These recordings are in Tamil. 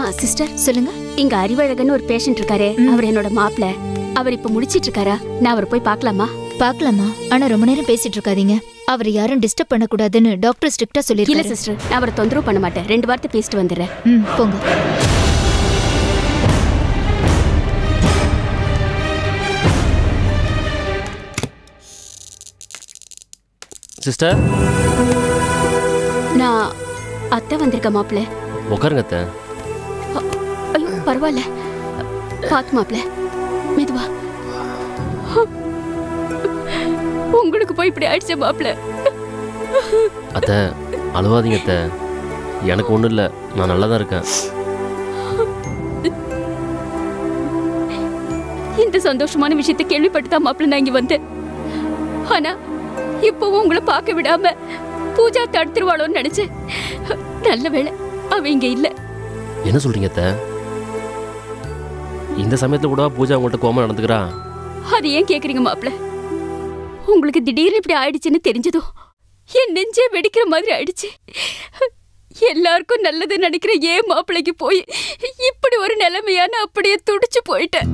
சிஸ்டர் சொல்லுங்க இங்க அறிவழகன் ஒரு பேஷண்ட் இருக்காரே ம். அவர் என்னோட மாப்பிள அவர் இப்ப முடிச்சிட்டு இருக்காரா நான் அவரை போய் பார்க்கலாமா பார்க்கலாமா ஆனா ரொம்ப நேரம் பேசிட்டு இருக்காதீங்க அவரை யாரும் டிஸ்டர்ப் பண்ணக்கூடாதுன்னு டாக்டர் ஸ்ட்ரிக்டா இல்ல சொல்லிருக்காரு சிஸ்டர் நான் அவரை தொந்தரவு பண்ண மாட்டேன் ரெண்டு வார்த்தை பேசிட்டு வந்துடுறேன் ம் போங்க சிஸ்டர் நான் அத்தை வந்திருக்க மாப்பிள உட்காருங்க அத்தை ஐயோ பரவாயில்ல பாத்து மாப்பிள மெதுவா உங்களுக்கு போய் இப்படி ஆயிடுச்ச மாப்பிள அத்தை அழுவாதீங்க அத்தை எனக்கு ஒன்றும் இல்லை நான் நல்லா தான் இருக்கேன் இந்த சந்தோஷமான விஷயத்தை கேள்விப்பட்டு தான் மாப்பிள்ள நான் இங்க வந்தேன் ஆனா இப்பவும் உங்களை பார்க்க விடாம பூஜா தடுத்துருவாளோன்னு நினைச்சேன் நல்ல வேளை அவ இங்க இல்ல என்ன சொல்கிறீங்க அத்தை இந்த சமயத்தில் கூட பூஜா உங்கள்கிட்ட கோமா நடந்துக்கிறா அது ஏன் கேக்குறீங்க மாப்பிள்ள உங்களுக்கு திடீர்னு இப்படி ஆயிடுச்சுன்னு தெரிஞ்சதும் என் நெஞ்சே வெடிக்கிற மாதிரி ஆயிடுச்சு எல்லாருக்கும் நல்லது நினைக்கிற ஏன் மாப்பிள்ளைக்கு போய் இப்படி ஒரு நிலைமையான அப்படியே துடிச்சு போயிட்டேன்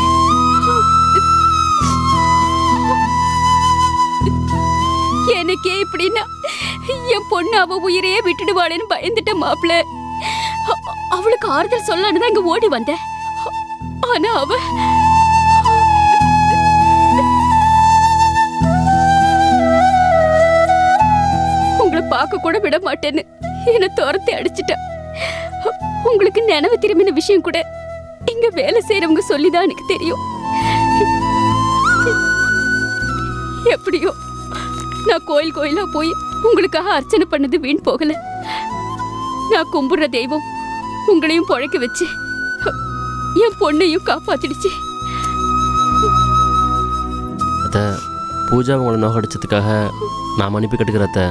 எனக்கே இப்படின்னா என் பொண்ணு அவ உயிரையே விட்டுடுவாளேன்னு பயந்துட்டேன் மாப்பிள்ள அ- அவளுக்கு ஆறுதல் சொல்லலான்னு தான் இங்க ஓடி வந்தேன் ஆனா அவ உங்களை பார்க்க கூட விட மாட்டேன்னு என்னை துரத்தி அடிச்சிட்டா உங்களுக்கு நினைவு திரும்பின விஷயம் கூட இங்க வேலை செய்யறவங்க சொல்லிதான் எனக்கு தெரியும் எப்படியோ நான் கோயில் கோயிலா போய் உங்களுக்காக அர்ச்சனை பண்ணது வீண் போகல நான் கும்பிடுற தெய்வம் உங்களையும் பொழைக்க வச்சு என் பொண்ணையும் காப்பாத்திடுச்சு அத்தை பூஜா உங்களை நோகடிச்சதுக்காக நான் மன்னிப்பு கட்டுக்கிறேன் அத்தை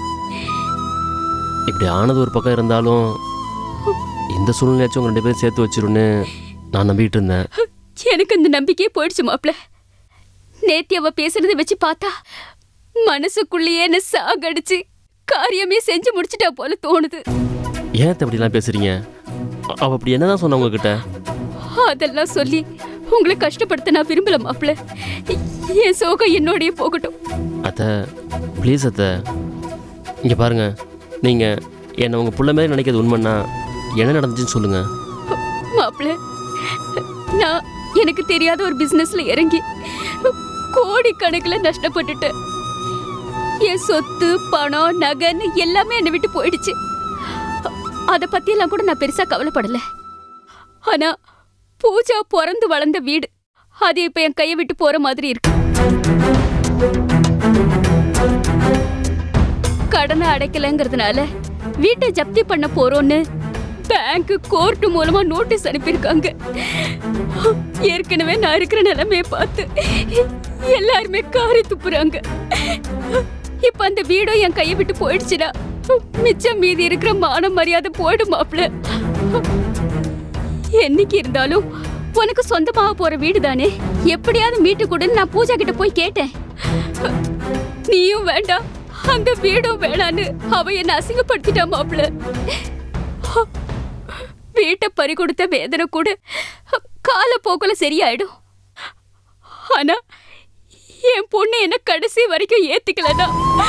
இப்படி ஆனது ஒரு பக்கம் இருந்தாலும் இந்த சூழ்நிலையாச்சும் உங்க ரெண்டு பேரும் சேர்த்து வச்சிருன்னு நான் நம்பிக்கிட்டு இருந்தேன் எனக்கு அந்த நம்பிக்கையே போயிடுச்சு மாப்ள நேத்தி அவ பேசுறதை வச்சு பார்த்தா மனசுக்குள்ளேயே என்ன சாகடிச்சு காரியமே செஞ்சு முடிச்சிட்டா போல தோணுது ஏன் அத்தை இப்படிலாம் பேசுறீங்க அ- அவ அப்படி என்னதான் சொன்ன உங்ககிட்ட அதெல்லாம் சொல்லி உங்களை கஷ்டப்படுத்த நான் விரும்பல மாப்ள என் சோகம் என்னோடயே போகட்டும் அத்தை ப்ளீஸ் அத்தை இங்கே பாருங்க நீங்கள் என்னை உங்கள் புள்ள மாதிரி நினைக்கிறது உண்மைன்னா என்ன நடந்துச்சுன்னு சொல்லுங்கள் மாப்ள நான் எனக்கு தெரியாத ஒரு பிசினஸ்ல இறங்கி கோடி கணக்கில் நஷ்டப்பட்டுட்டேன் என் சொத்து பணம் நகைன்னு எல்லாமே என்னை விட்டு போயிடுச்சு அதை பத்தியெல்லாம் கூட நான் பெருசா கவலைப்படல ஆனா பூஜா பிறந்து வளர்ந்த வீடு அது இப்ப என் கையை விட்டு போற மாதிரி இருக்கு கடனை அடைக்கலங்கிறதுனால வீட்டை ஜப்தி பண்ண போறோம்னு பேங்க் கோர்ட் மூலமா நோட்டீஸ் அனுப்பியிருக்காங்க ஏற்கனவே நான் இருக்கிற நிலைமையை பார்த்து எல்லாருமே காரி துப்புறாங்க இப்ப அந்த வீடும் என் கையை விட்டு போயிடுச்சுன்னா மிச்சம் மீதி இருக்கிற மான மரியாதை போயிடும் மாப்ள என்னைக்கு இருந்தாலும் உனக்கு சொந்தமாக போற வீடு தானே எப்படியாவது மீட்டு கொடுன்னு நான் பூஜா கிட்ட போய் கேட்டேன் நீயும் வேண்டாம் அந்த வீடும் வேணான்னு அவ என்ன அசிங்கப்படுத்திட்டா மாப்ள வீட்டை பறி கொடுத்த வேதனை கூட காலப்போக்குல சரியாயிடும் ஆனா என் பொண்ணு என்ன கடைசி வரைக்கும் ஏத்துக்கலனா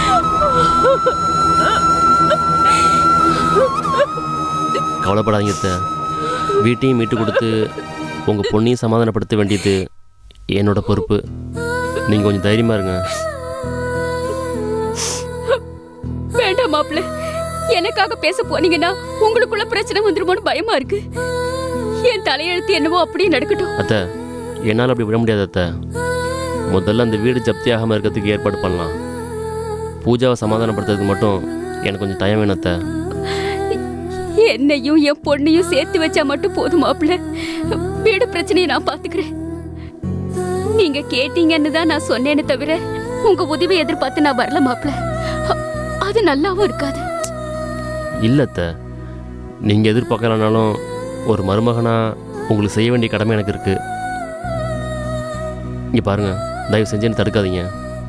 கவலைப்படாதீங்க அத்தை வீட்டையும் மீட்டு கொடுத்து உங்கள் பொண்ணையும் சமாதானப்படுத்த வேண்டியது என்னோட பொறுப்பு நீங்கள் கொஞ்சம் தைரியமாக இருங்க வேண்டாம் மாப்ள எனக்காக பேச போனீங்கன்னா உங்களுக்குள்ள பிரச்சனை வந்துருமோன்னு பயமா இருக்கு என் தலையெழுத்து என்னவோ அப்படியே நடக்கட்டும் அத்தை என்னால் அப்படி விட முடியாது அத்தை முதல்ல அந்த வீடு ஜப்தி ஆகாமல் இருக்கிறதுக்கு ஏற்பாடு பண்ணலாம் பூஜாவை சமாதானப்படுத்துறதுக்கு மட்டும் எனக்கு கொஞ்சம் டைம் வேணும் அத்தை என்னையும் என் பொண்ணையும் சேர்த்து வச்சா மட்டும் போதும் மாப்ள வீடு பிரச்சனையை நான் பாத்துக்கிறேன் நீங்க கேட்டீங்கன்னு தான் நான் சொன்னேனே தவிர உங்க உதவி எதிர்பார்த்து நான் வரல மாப்ள அது நல்லாவும் இருக்காது இல்லை அத்தை நீங்கள் எதிர்பார்க்கலனாலும் ஒரு மருமகனாக உங்களுக்கு செய்ய வேண்டிய கடமை எனக்கு இருக்குது இங்கே பாருங்கள் தயவு செஞ்சு என்னை தடுக்காதீங்க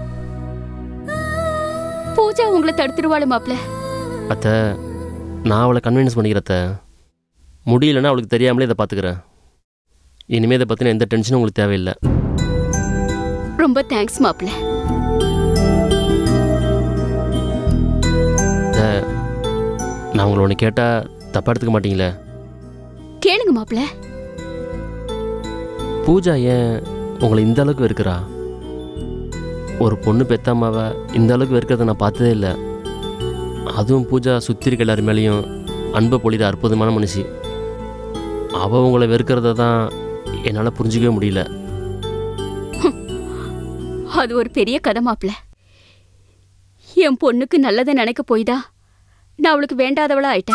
பூஜா உங்களை தடுத்துருவாளு மாப்ள அத்தை நான் அவளை கன்வின்ஸ் பண்ணிக்கிறேன் அத்தை முடியலன்னா அவளுக்கு தெரியாமலே இதை பார்த்துக்கிறேன் இனிமேல் இதை பற்றின எந்த டென்ஷனும் உங்களுக்கு தேவையில்லை ரொம்ப தேங்க்ஸ் மாப்பிள்ள நான் உங்களை ஒன்று கேட்டால் தப்பாக எடுத்துக்க மாட்டீங்களே கேளுங்க மாப்பிள்ள பூஜா ஏன் உங்களை இந்த அளவுக்கு வெறுக்கிறா ஒரு பொண்ணு பெத்தாமாவை இந்த அளவுக்கு வெறுக்கிறத நான் பார்த்ததே இல்லை அதுவும் பூஜா சுற்றி இருக்க எல்லார் மேலேயும் அன்பை பொழித அற்புதமான மனுஷி அவள் உங்களை வெறுக்கிறத தான் என்னால் புரிஞ்சிக்கவே முடியல அது ஒரு பெரிய கதை மாப்பிள்ள என் பொண்ணுக்கு நல்லதை நினைக்க போய்தா நான் அவளுக்கு வேண்டாதவளா ஆயிட்டேன்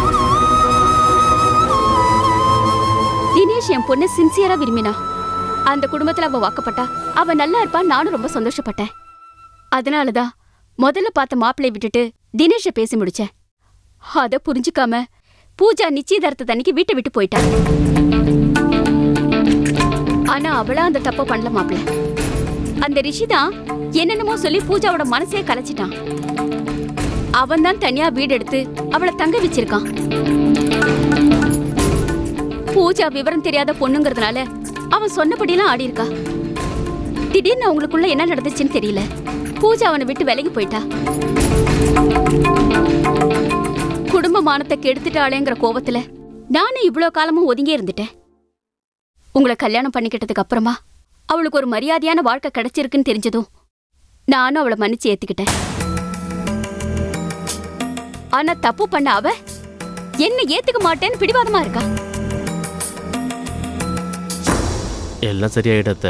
தினேஷ் என் பொண்ணு சின்சியரா விரும்பினா அந்த குடும்பத்துல அவ வாக்கப்பட்டா அவ நல்லா இருப்பா நானும் ரொம்ப சந்தோஷப்பட்டேன் அதனாலதான் முதல்ல பார்த்த மாப்பிள்ளை விட்டுட்டு தினேஷ பேசி முடிச்சேன் அத புரிஞ்சுக்காம பூஜா நிச்சயதார்த்த அன்னைக்கு வீட்டை விட்டு போயிட்டா ஆனா அவளா அந்த தப்ப பண்ணல மாப்பிள்ள அந்த ரிஷி தான் என்னென்னமோ சொல்லி பூஜாவோட மனசே கலைச்சிட்டான் அவன் தான் தனியா வீடு எடுத்து அவளை தங்க வச்சிருக்கான் பூஜா விவரம் தெரியாத பொண்ணுங்கிறதுனால அவன் சொன்னபடிலாம் ஆடி இருக்கா திடீர்னு அவங்களுக்குள்ள என்ன நடந்துச்சுன்னு தெரியல பூஜா அவனை விட்டு விலகி போயிட்டா குடும்ப மானத்தை கெடுத்துட்டாளேங்கிற கோவத்துல நானும் இவ்ளோ காலமும் ஒதுங்கி இருந்துட்டேன் உங்களை கல்யாணம் பண்ணிக்கிட்டதுக்கு அப்புறமா அவளுக்கு ஒரு மரியாதையான வாழ்க்கை கிடைச்சிருக்குன்னு தெரிஞ்சதும் நானும் அவளை மன்னிச்சு ஏத்துக்கிட்டேன் ஆனா தப்பு பண்ண அவ என்ன ஏத்துக்க மாட்டேன்னு பிடிவாதமா இருக்கா எல்லாம் சரியாயிட்டத்த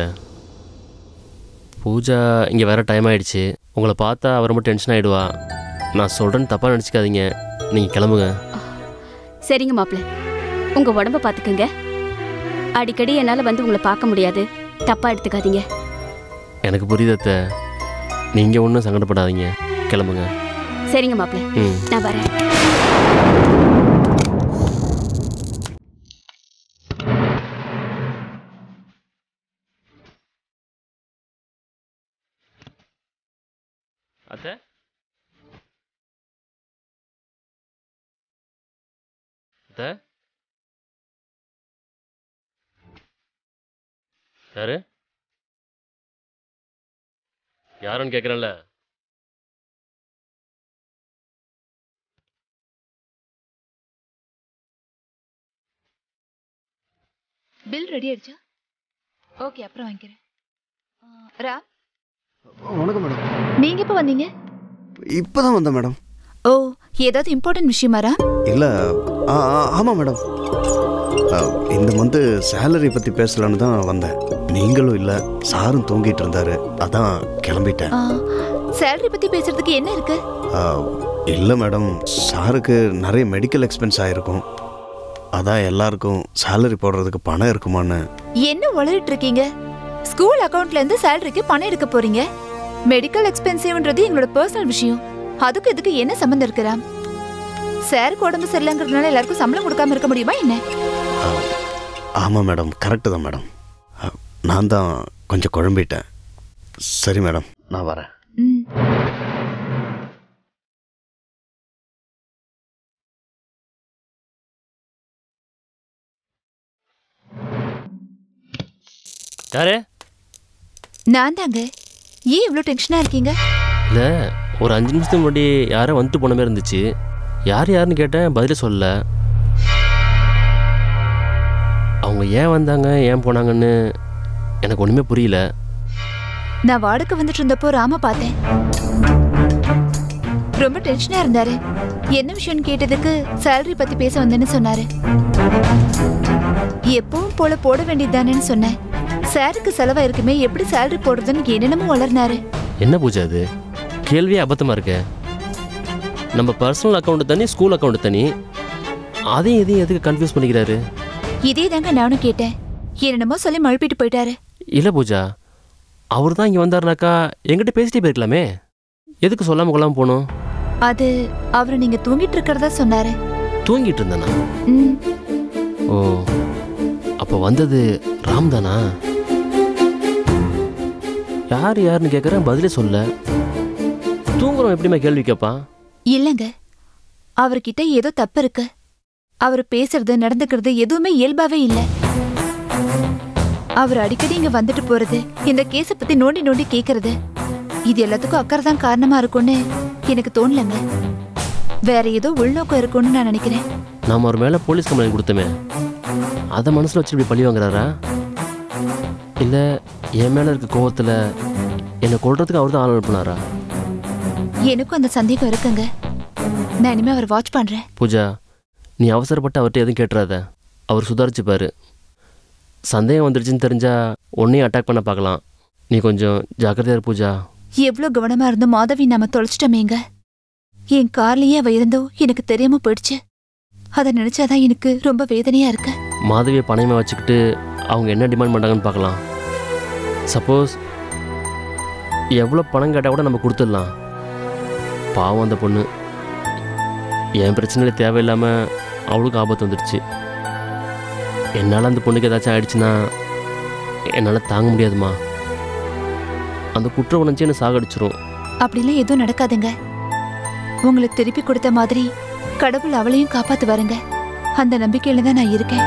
பூஜா இங்கே வேற டைம் ஆயிடுச்சு உங்களை பார்த்தா அவர் ரொம்ப டென்ஷன் ஆகிடுவா நான் சொல்கிறேன்னு தப்பாக நினச்சிக்காதீங்க நீங்கள் கிளம்புங்க சரிங்க மாப்பிள்ள உங்க உடம்ப பாத்துக்கங்க அடிக்கடி என்னால வந்து உங்களை பார்க்க முடியாது தப்பா எடுத்துக்காதீங்க எனக்கு புரியுது அத்தை நீங்கள் ஒன்றும் சங்கடப்படாதீங்க கிளம்புங்க சரிங்க மாப்பிள்ள ம் நான் வரேன் அத்தை அத்தை யாரு யாருன்னு கேட்குறேன்ல பில் ரெடி ஆயிடுச்சா ஓகே அப்புறம் வாங்கிக்கிறேன் ஆ, ராம் வணக்கம் மேடம் நீங்க எப்ப வந்தீங்க இப்போதான் வந்தேன் மேடம் ஓ ஏதாவது இம்பார்ட்டன்ட் விஷயமா ராம் இல்லை ஆ ஆ- ஆமாம் மேடம் ஆ, இந்த மந்த்து சேலரி பற்றி பேசலான்னு தான் வந்தேன் நீங்களும் இல்லை சாரும் தூங்கிட்டு இருந்தாரு அதான் கிளம்பிட்டேன் சேலரி பத்தி பேசுறதுக்கு என்ன இருக்கு இல்லை மேடம் சாருக்கு நிறைய மெடிக்கல் எக்ஸ்பென்ஸ் ஆகிருக்கும் அதான் எல்லாருக்கும் சேலரி போடுறதுக்கு பணம் இருக்குமான்னு என்ன உளறிட்டு இருக்கீங்க ஸ்கூல் அக்கவுண்ட்ல இருந்து சேலரிக்கு பணம் எடுக்க போறீங்க மெடிக்கல் எக்ஸ்பென்சிவ்ன்றது எங்களோட பர்சனல் விஷயம் அதுக்கு இதுக்கு என்ன சம்மந்தம் இருக்கு ராம் சாருக்கு உடம்பு சரியில்லைங்கிறதுனால எல்லாருக்கும் சம்பளம் கொடுக்காம இருக்க முடியுமா என்ன ஆமாம் மேடம் கரெக்டு தான் மேடம் ஆ, நான் தான் கொஞ்சம் குழம்பிட்டேன் சரி மேடம் நான் வரேன் ம் யாரு நான் தாங்க ஏன் இவ்வளோ டென்ஷனா இருக்கீங்க இல்லை ஒரு அஞ்சு நிமிஷத்துக்கு முன்னாடி யாரோ வந்துட்டு போன மாதிரி இருந்துச்சு யார் யாருன்னு கேட்டேன் பதிலே சொல்லல அவங்க ஏன் வந்தாங்க ஏன் போனாங்கன்னு எனக்கு ஒன்றுமே புரியல நான் வாடகை வந்துட்டு இருந்தப்போ ராம பார்த்தேன் ரொம்ப டென்ஷனா இருந்தாரு என்ன விஷயம்னு கேட்டதுக்கு சேலரி பத்தி பேச வந்தேன்னு சொன்னாரு எப்பவும் போல போட வேண்டியதுதானேன்னு சொன்னேன் சாருக்கு செலவா இருக்குமே எப்படி சேலரி போடுறதுன்னு என்னென்னமோ வளர்னாரு என்ன பூஜை அது கேள்வியே அபத்தமாக இருக்க நம்ம பர்சனல் அக்கௌண்ட் தனி ஸ்கூல் அக்கௌண்ட் தனி அதையும் இதையும் எதுக்கு கன்ஃபியூஸ் பண்ணிக்கிறாரு இதே தாங்க நானும் கேட்டேன் என்னென்னமோ சொல்லி மழுப்பிட்டு போயிட்டாரு இல்லை பூஜா அவர் தான் இங்கே வந்தாருனாக்கா என்கிட்ட பேசிட்டே போயிருக்கலாமே எதுக்கு சொல்லாமல் கொள்ளாமல் போகணும் அது அவரு நீங்க தூங்கிட்டு இருக்கிறதா சொன்னாரு தூங்கிட்டு இருந்தேனா ம் ஓ அப்போ வந்தது ராம் தானா யார் யாருன்னு கேட்குறேன் பதிலே சொல்ல தூங்குறோம் எப்படிம்மா கேள்வி கேட்பான் இல்லங்க அவர்கிட்ட ஏதோ தப்பு இருக்கு அவர் பேசுறது நடந்துக்கிறது எதுவுமே இயல்பாவே இல்ல அவர் அடிக்கடி இங்க வந்துட்டு போறது இந்த கேஸ பத்தி நோண்டி நோண்டி கேக்குறது இது எல்லாத்துக்கும் அக்கறை தான் காரணமா இருக்கும்னு எனக்கு தோணலங்க வேற ஏதோ உள்நோக்கம் இருக்கும்னு நான் நினைக்கிறேன் நாம் அவர் மேலே போலீஸ் கம்ப்ளைண்ட் கொடுத்தோமே அதை மனசில் வச்சு இப்படி பழி வாங்குறாரா இல்லை என் மேலே இருக்க கோவத்தில் என்னை கொல்றதுக்கு அவர் தான் ஆள் அனுப்புனாரா எனக்கும் அந்த சந்தேகம் இருக்குங்க நான் இனிமே அவர் வாட்ச் பண்றேன் பூஜா நீ அவசரப்பட்டு அவர்கிட்ட எதுவும் கேட்டுறாத அவர் சுதாரிச்சுப்பாரு சந்தேகம் வந்துடுச்சுன்னு தெரிஞ்சா உன்னையும் அட்டாக் பண்ண பார்க்கலாம் நீ கொஞ்சம் ஜாக்கிரதையா இரு பூஜா எவ்வளவு கவனமா இருந்தும் மாதவி நாம தொலைச்சிட்டோமேங்க என் கார்லயே அவ இருந்தோ எனக்கு தெரியாம போயிடுச்சு அதை நினைச்சாதான் எனக்கு ரொம்ப வேதனையா இருக்கு மாதவியை பணயமாக வச்சுக்கிட்டு அவங்க என்ன டிமாண்ட் பண்ணுறாங்கன்னு பார்க்கலாம் சப்போஸ் எவ்வளோ பணம் கேட்டால் கூட நம்ம கொடுத்துடலாம் பாவம் அந்த பொண்ணு என் பிரச்சனையில் தேவையில்லாமல் அவளுக்கு ஆபத்து வந்துடுச்சு என்னால் அந்த பொண்ணுக்கு ஏதாச்சும் ஆயிடுச்சுன்னா என்னால் தாங்க முடியாதுமா அந்த குற்ற உணர்ச்சி என்னை சாகடிச்சிரும் அப்படிலாம் எதுவும் நடக்காதுங்க உங்களுக்கு திருப்பி கொடுத்த மாதிரி கடவுள் அவளையும் காப்பாத்து வருங்க அந்த நம்பிக்கையில தான் நான் இருக்கேன்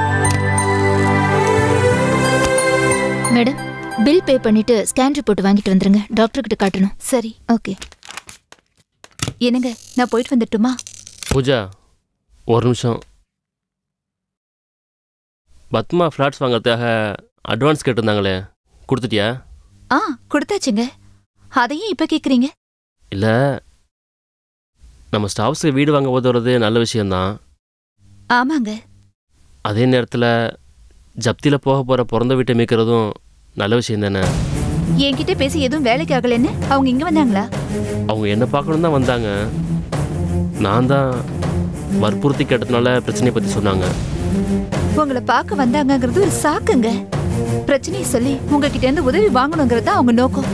மேடம் பில் பே பண்ணிட்டு ஸ்கேன் ரிப்போர்ட் வாங்கிட்டு வந்துருங்க டாக்டர் கிட்ட காட்டணும் சரி ஓகே என்னங்க நான் போயிட்டு வந்துட்டுமா பூஜா ஒரு நிமிஷம் பத்மா ஃப்ளாட்ஸ் வாங்குறதுக்காக அட்வான்ஸ் கேட்டிருந்தாங்களே கொடுத்துட்டியா ஆ கொடுத்தாச்சுங்க அதையும் இப்ப கேக்குறீங்க இல்லை நம்ம ஸ்டாஃப்ஸுக்கு வீடு வாங்க உதவுறது நல்ல விஷயம்தான் ஆமாங்க அதே நேரத்தில் ஜப்தியில் போக போகிற பிறந்த வீட்டை மீட்கிறதும் நல்ல விஷயம் தானே என்கிட்ட பேசி எதுவும் வேலைக்கு ஆகலைன்னு அவங்க இங்க வந்தாங்களா அவங்க என்ன பார்க்கணும் தான் வந்தாங்க நான் தான் வற்புறுத்தி கேட்டதுனால பிரச்சனையை பற்றி சொன்னாங்க உங்களை பார்க்க வந்தாங்கங்கிறது ஒரு சாக்குங்க பிரச்சனையை சொல்லி உங்ககிட்ட இருந்து உதவி வாங்கணுங்கிறது தான் அவங்க நோக்கம்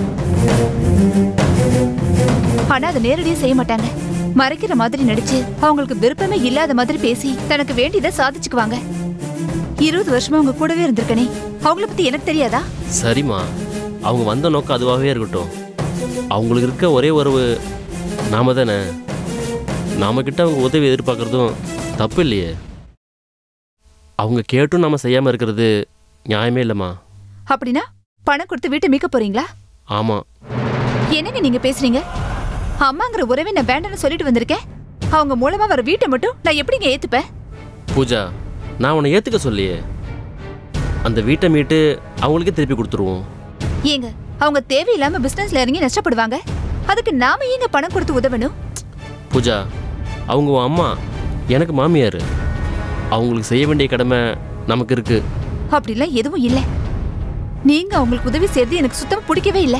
ஆனா அதை நேரடியா செய்ய மாட்டாங்க மறைக்கிற மாதிரி நடிச்சு அவங்களுக்கு விருப்பமே இல்லாத மாதிரி பேசி தனக்கு வேண்டியதை சாதிச்சுக்குவாங்க இருபது வருஷமா உங்க கூடவே இருந்திருக்கனே அவங்கள பத்தி எனக்கு தெரியாதா சரிம்மா அவங்க வந்த நோக்கம் அதுவாகவே இருக்கட்டும் அவங்களுக்கு இருக்க ஒரே உறவு நாம தானே நாம கிட்ட அவங்க உதவி எதிர்பார்க்கறதும் தப்பு இல்லையே அவங்க கேட்டும் நாம செய்யாமல் இருக்கிறது நியாயமே இல்லைம்மா அப்படின்னா பணம் கொடுத்து வீட்டை மீட்க போறீங்களா ஆமாம் என்னங்க நீங்க பேசுறீங்க அம்மாங்கிற உறவை நான் வேண்டாம்னு சொல்லிட்டு வந்திருக்கேன் அவங்க மூலமா வர வீட்டை மட்டும் நான் எப்படிங்க ஏத்துப்பேன் பூஜா நான் உன்னை ஏற்றுக்க சொல்லியே அந்த வீட்டை மீட்டு அவங்களுக்கே திருப்பி கொடுத்துருவோம் ஏங்க அவங்க தேவையில்லாம பிசினஸ்ல இறங்கி நஷ்டப்படுவாங்க அதுக்கு நாம ஏங்க பணம் கொடுத்து உதவணும் பூஜா அவங்க உன் அம்மா எனக்கு மாமியார் அவங்களுக்கு செய்ய வேண்டிய கடமை நமக்கு இருக்கு அப்படிலாம் எதுவும் இல்ல நீங்க அவங்களுக்கு உதவி செய்யறது எனக்கு சுத்தமா பிடிக்கவே இல்ல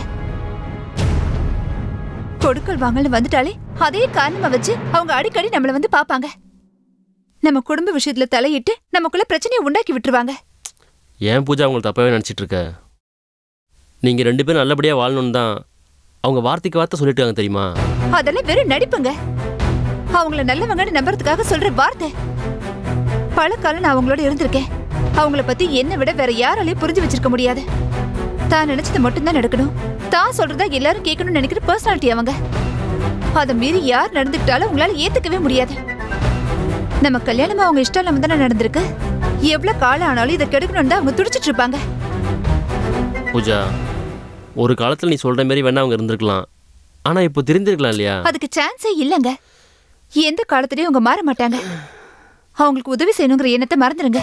கொடுக்கல் வாங்கல்னு வந்துட்டாலே அதே காரணமா வச்சு அவங்க அடிக்கடி நம்மள வந்து பாப்பாங்க நம்ம குடும்ப விஷயத்துல தலையிட்டு நமக்குள்ள பிரச்சனையை உண்டாக்கி விட்டுருவாங்க ஏன் பூஜா அவங்களை தப்பாகவே நினச்சிட்டு இருக்க நீங்கள் ரெண்டு பேரும் நல்லபடியாக வாழணும்னு தான் அவங்க வார்த்தைக்கு வார்த்தை சொல்லிட்டாங்க தெரியுமா அதெல்லாம் வெறும் நடிப்புங்க அவங்கள நல்லவங்கன்னு நம்புறதுக்காக சொல்ற வார்த்தை பல காலம் நான் அவங்களோட இருந்திருக்கேன் அவங்கள பத்தி என்னை விட வேற யாராலையும் புரிஞ்சு வச்சிருக்க முடியாது தான் நினைச்சது மட்டும்தான் நடக்கணும் தான் சொல்றதா எல்லாரும் கேட்கணும்னு நினைக்கிற பர்சனாலிட்டி அவங்க அதை மீறி யார் நடந்துக்கிட்டாலும் உங்களால ஏத்துக்கவே முடியாது நம்ம கல்யாணம் அவங்க இஷ்டம் இல்லாம தானே நடந்திருக்கு எவ்வளவு காலம் ஆனாலும் இதை கெடுக்கணும்னு தான் அவங்க துடிச்சிட்டு இருப்பாங்க பூஜா ஒரு காலத்தில் நீ சொல்கிற மாதிரி வேணா அவங்க இருந்திருக்கலாம் ஆனால் இப்போ தெரிஞ்சிருக்கலாம் இல்லையா அதுக்கு சான்ஸே இல்லைங்க எந்த காலத்திலயும் அவங்க மாற மாட்டாங்க அவங்களுக்கு உதவி செய்யணுங்கிற எண்ணத்தை மறந்துடுங்க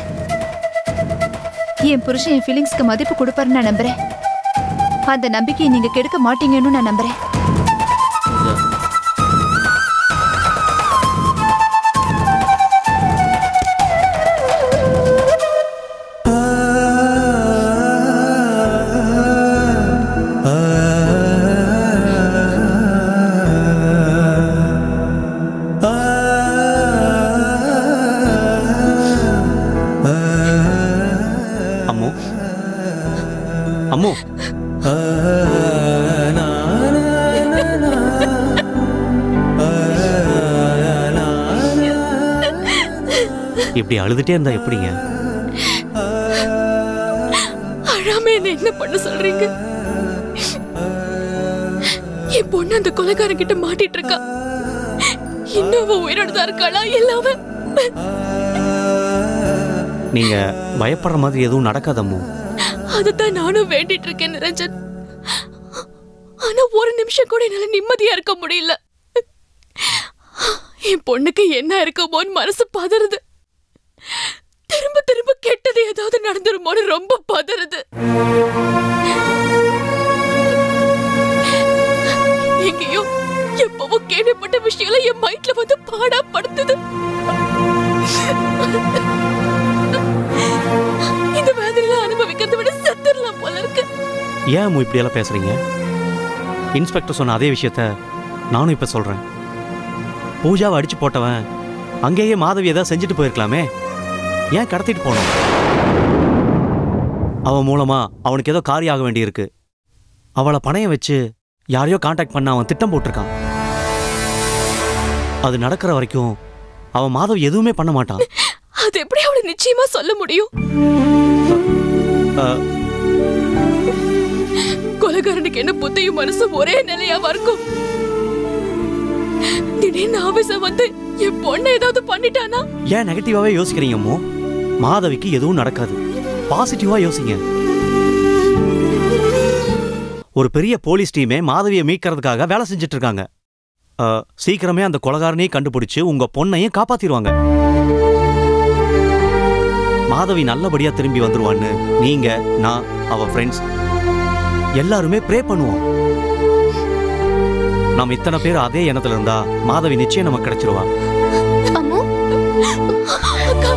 என் புருஷன் என் ஃபீலிங்ஸ்க்கு மதிப்பு கொடுப்பாருன்னு நான் நம்புறேன் அந்த நம்பிக்கையை நீங்க கெடுக்க மாட்டீங்கன்னு நான் நம்புறேன் பூஜா அம்மு அம்மு இப்படி அழுதுட்டே இருந்தா எப்படிங்க அழாம என்ன என்ன பண்ண சொல்றீங்க என் பொண்ணு அந்த கொலைக்காரன் கிட்ட மாட்டிட்டு இருக்கா இன்னும் அவ உயிரோட தான் இருக்காளா இல்லாம நீங்க பயப்படுற மாதிரி எதுவும் நடக்காது அம்மு அதுதான் நானும் வேண்டிட்டு இருக்கேன் நிரஞ்சன் ஆனா ஒரு நிமிஷம் கூட என்னால நிம்மதியா இருக்க முடியல என் பொண்ணுக்கு என்ன இருக்குமோன்னு மனசு பதறுது திரும்ப திரும்ப கெட்டது ஏதாவது நடந்துருமோன்னு ரொம்ப பதறுது எங்கேயோ எப்பவோ கேள்விப்பட்ட விஷயம்லாம் என் மைண்ட்ல வந்து பாடா படுத்துது இந்த வேதனையில அனுபவிக்கிறத விட செத்துடலாம் போல இருக்கு ஏன் அம்மு இப்படியெல்லாம் பேசுறீங்க இன்ஸ்பெக்டர் சொன்ன அதே விஷயத்த நானும் இப்ப சொல்றேன் பூஜாவை அடிச்சு போட்டவன் அங்கேயே மாதவி ஏதாவது செஞ்சுட்டு போயிருக்கலாமே ஏன் கடத்திட்டு போனோம் அவன் மூலமா அவனுக்கு ஏதோ காரியம் ஆக வேண்டியிருக்கு அவளை பணையம் வச்சு யாரையோ காண்டாக்ட் பண்ண அவன் திட்டம் போட்டிருக்கான் அது நடக்கிற வரைக்கும் அவன் மாதவி எதுவுமே பண்ண மாட்டான் அது எப்படி அவளை நிச்சயமா சொல்ல முடியும் அஹ், கொலைகாரனுக்கு என்ன புத்தியும் மனசும் ஒரே நிலையாவா இருக்கும் திடீர்னு ஆவேசம் வந்து என் பொண்ணை ஏதாவது பண்ணிட்டானா ஏன் நெகட்டிவாவே யோசிக்கிறீங்க அம்மோ மாதவிக்கு எதுவும் நடக்காது பாசிட்டிவா யோசிங்க ஒரு பெரிய போலீஸ் டீமே மாதவியை மீட்கிறதுக்காக வேலை செஞ்சுட்டு இருக்காங்க அஹ், சீக்கிரமே அந்த கொலகாரனையும் கண்டுபிடிச்சு உங்க பொண்ணையும் காப்பாத்திடுவாங்க மாதவி நல்லபடியா திரும்பி வந்துருவான்னு நீங்க நான் அவ ஃப்ரெண்ட்ஸ் எல்லாருமே ப்ரே பண்ணுவோம் நாம் இத்தனை பேர் அதே எண்ணத்துல இருந்தா மாதவி நிச்சயம் நமக்கு கிடைச்சிருவா அம்மு அக்கா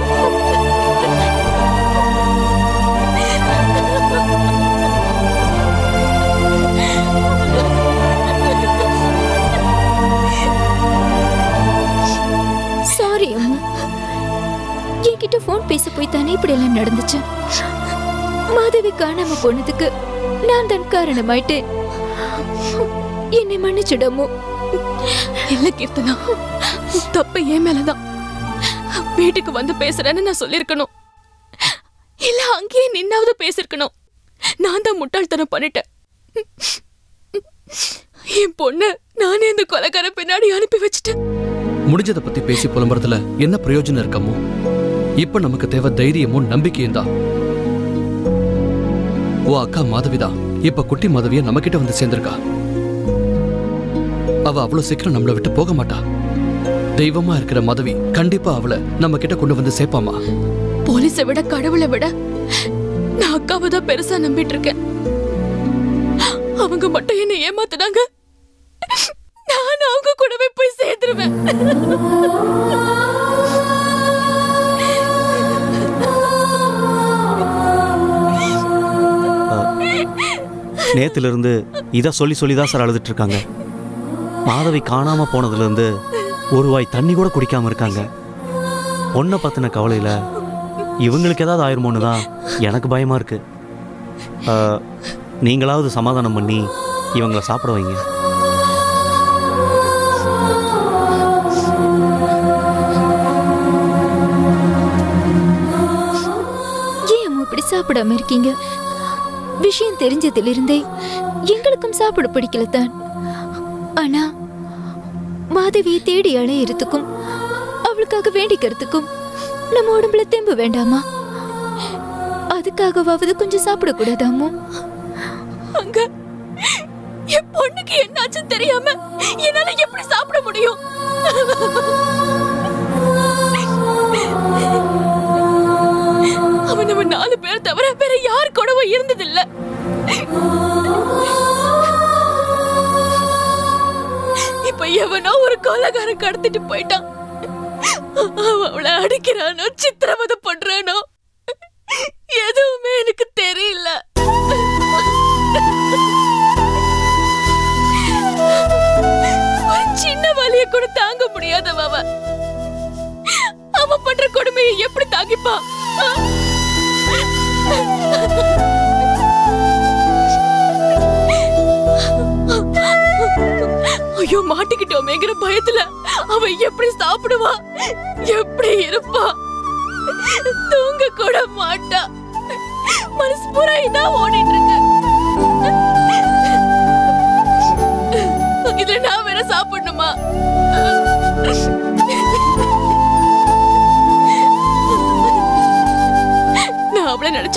சாரி அம்மு என்கிட்ட ஃபோன் பேச போய் தானே இப்படி எல்லாம் நடந்துச்சு மாதவி காணாம போனதுக்கு நான் தான் காரணமாயிட்டேன் என்னை மன்னிச்சுடு அம்மு இல்ல கீர்த்தனா தப்பு என் மேலதான் வீட்டுக்கு வந்து பேசுறேன்னு நான் சொல்லிருக்கணும் இல்ல அங்கேயே நின்னாவது பேசிருக்கணும் நான் தான் முட்டாள்தனம் பண்ணிட்டேன் என் பொண்ணு நானே இந்த கொலைக்கார பின்னாடி அனுப்பி வச்சுட்டேன் முடிஞ்சதை பத்தி பேசி புலம்புறதுல என்ன பிரயோஜனம் இருக்கமோ இப்ப நமக்கு தேவை தைரியமும் நம்பிக்கையும் தான் ஓ அக்கா மாதவிதா இப்ப குட்டி மாதவிய நம்ம கிட்ட வந்து சேர்ந்திருக்கா அவ அவ்வளவு சீக்கிரம் நம்மளை விட்டு போக மாட்டா தெய்வமா இருக்கிற மாதவி கண்டிப்பா அவளை நம்ம கிட்ட கொண்டு வந்து சேர்ப்பாமா போலீஸை விட கடவுளை விட நான் அக்காவை தான் பெருசா நம்பிட்டு இருக்கேன் அவங்க மட்டும் என்ன ஏமாத்துனாங்க நான் அவங்க கூடவே போய் சேர்ந்துருவேன் நேத்துல இருந்து இதை சொல்லி சொல்லி தான் சார் அழுதுட்டு இருக்காங்க மாதவி காணாம போனதுல இருந்து ஒரு வாய் தண்ணி கூட குடிக்காம இருக்காங்க பொண்ணை பத்தின கவலையில இவங்களுக்கு ஏதாவது ஆயிருமோன்னு தான் எனக்கு பயமா இருக்கு அஹ், நீங்களாவது சமாதானம் பண்ணி இவங்களை சாப்பிட வைங்க ஏன் அம்மா இப்படி சாப்பிடாம இருக்கீங்க விஷயம் தெரிஞ்சதிலிருந்தே எங்களுக்கும் சாப்பிட பிடிக்கல தான் ஆனா மாதவியை தேடி அலையறதுக்கும் அவளுக்காக வேண்டிக்கிறதுக்கும் நம்ம உடம்புல தெம்பு வேண்டாமா அதுக்காகவாவது கொஞ்சம் சாப்பிடக்கூடாதாமோ அங்க என் பொண்ணுக்கு என்னாச்சுன்னு தெரியாம என்னால எப்படி சாப்பிட முடியும் அவன் நம்ம நாலு பேர் தவிர வேற யார் கூடவும் இருந்ததில்ல இப்ப எவனோ ஒரு கொலைகாரன் கடத்திட்டு போயிட்டான் அவன் அவளை அடிக்கிறானோ சித்திரவதை பண்றானோ எதுவுமே எனக்கு தெரியல ஒரு சின்ன வலிய கூட தாங்க முடியாதவ அவ அவ பண்ற கொடுமையை எப்படி தாங்கிப்பா ஐயோ மாட்டிக்கிட்டோமேங்கிற பயத்துல அவ எப்படி சாப்பிடுவா எப்படி இருப்பா தூங்க கூட மாட்டா மனசு பூரா இதான் ஓடிட்டு இருக்கு இதுல நான் வேற சாப்பிடணுமா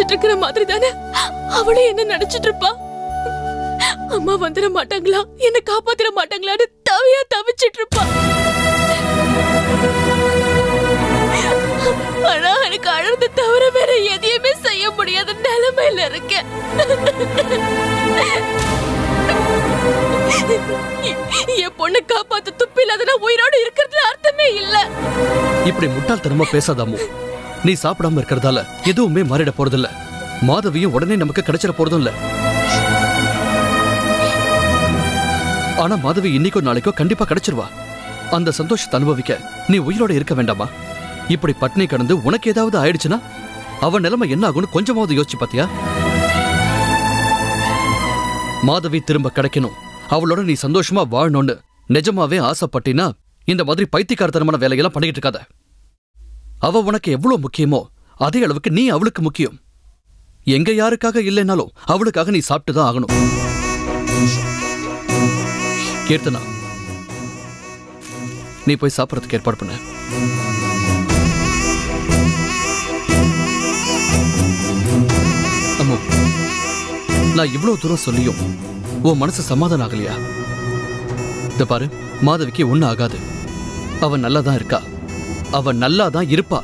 நினைச்சிட்டு இருக்கிற மாதிரி தானே அவளும் என்ன நினைச்சிட்டு இருப்பா அம்மா வந்துட மாட்டாங்களா என்ன காப்பாத்திட மாட்டாங்களான்னு தவியா தவிச்சிட்டு இருப்பா ஆனா எனக்கு அழுறது தவிர வேற எதையுமே செய்ய முடியாத நிலைமையில இருக்கேன் என் பொண்ணை காப்பாத்த துப்பு இல்லாத நான் உயிரோடு இருக்கிறதுல அர்த்தமே இல்ல இப்படி முட்டாள்தனமா பேசாதாமோ நீ சாப்பிடாம இருக்கிறதால எதுவுமே மாறிட போறதில்ல மாதவியும் உடனே நமக்கு கிடைச்சிட போறதும் இல்ல ஆனா மாதவி இன்னைக்கோ நாளைக்கோ கண்டிப்பா கிடைச்சிருவா அந்த சந்தோஷத்தை அனுபவிக்க நீ உயிரோட இருக்க வேண்டாமா இப்படி பட்னி கடந்து உனக்கு ஏதாவது ஆயிடுச்சுன்னா அவன் நிலைமை என்ன ஆகும்னு கொஞ்சமாவது யோசிச்சு பாத்தியா மாதவி திரும்ப கிடைக்கணும் அவளோட நீ சந்தோஷமா வாழணும்னு நிஜமாவே ஆசைப்பட்டினா இந்த மாதிரி பைத்தியக்காரத்தனமான வேலையெல்லாம் பண்ணிக்கிட்டு இருக்காத அவ உனக்கு எவ்வளவு முக்கியமோ அதே அளவுக்கு நீ அவளுக்கு முக்கியம் எங்க யாருக்காக இல்லைனாலும் அவளுக்காக நீ சாப்பிட்டு தான் ஆகணும் கீர்த்தனா நீ போய் சாப்பிடறதுக்கு ஏற்பாடு பண்ண அம்மு நான் இவ்வளவு தூரம் சொல்லியும் உன் மனசு சமாதானம் ஆகலையா இந்த பாரு மாதவிக்கு ஒண்ணு ஆகாது அவ நல்லா தான் இருக்கா அவ நல்லா தான் இருப்பா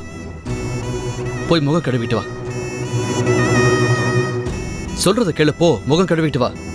போய் முகம் கழுவிட்டு வா சொல்றத கேளு போ முகம் கழுவிட்டு வா